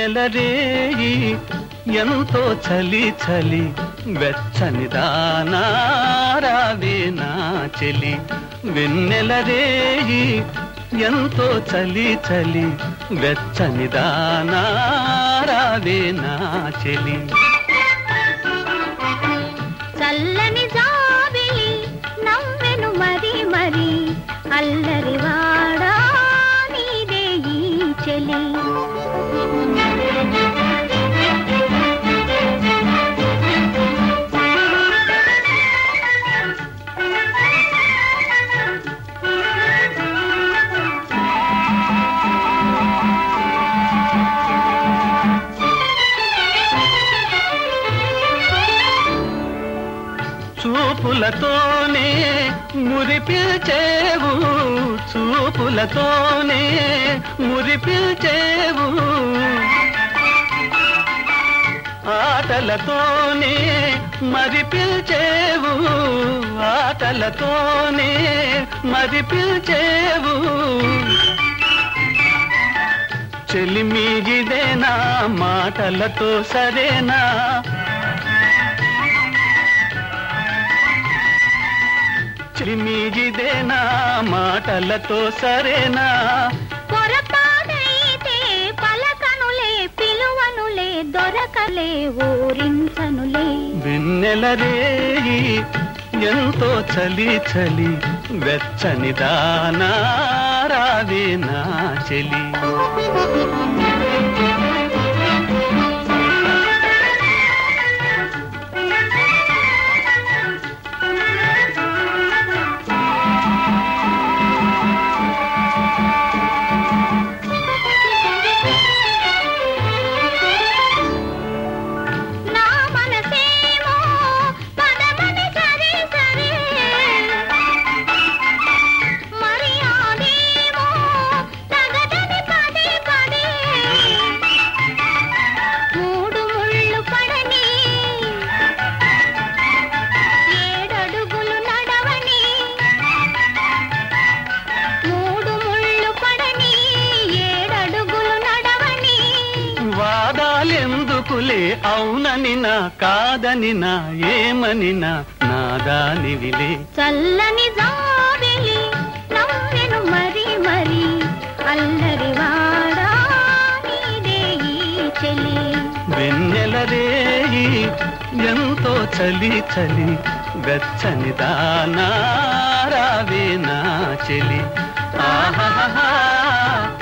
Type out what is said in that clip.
వెన్నెల రేయి ఎంతో చలి చలి వెచ్చని దానారావే నా చెలి వెన్నెల రేయి ఎంతో చలి చలి వెచ్చని దానారావే నా చెలి చల్లని జాబిలి నవ్వెను మరి మరి అల్లరి వాడా నీదే ఈ చెలి చూపులతోనే మురిపిల్చేవు చూపులతోనే మురిపిల్చేవు ఆటలతోనే మరి పిల్చేవు ఆటలతోనే మరి పిల్చేవు చెలిమిగిదేనా మాటలతో సరేనా చిమిగిదేనా మాటలతో సరేనా పొరపాటైతే పలకనులే పిలువనులే దొరకలే ఊరించనులే వెన్నెల రేయి ఎంతో చలి చలి వెచ్చని దానారావే నా చెలి నా మనసేమో పదమని సరే సరే మరి అదేమో తగదని పదే పదే మూడు ముళ్ళు పడని ఏడడుగులు నడవని మూడు ముళ్ళు పడని ఏడడుగులు నడవని వాదాలెందుకులే అవునని నా కాదని నా ఏమని నా నాదానివిలే చల్లని జాబిలి నవ్వెను మరి మరి అల్లరి వాడా నీదే ఈ చెలి వెన్నెల రేయి ఎంతో చలి చలి వెచ్చని దానారావే నా చెలి ఆహా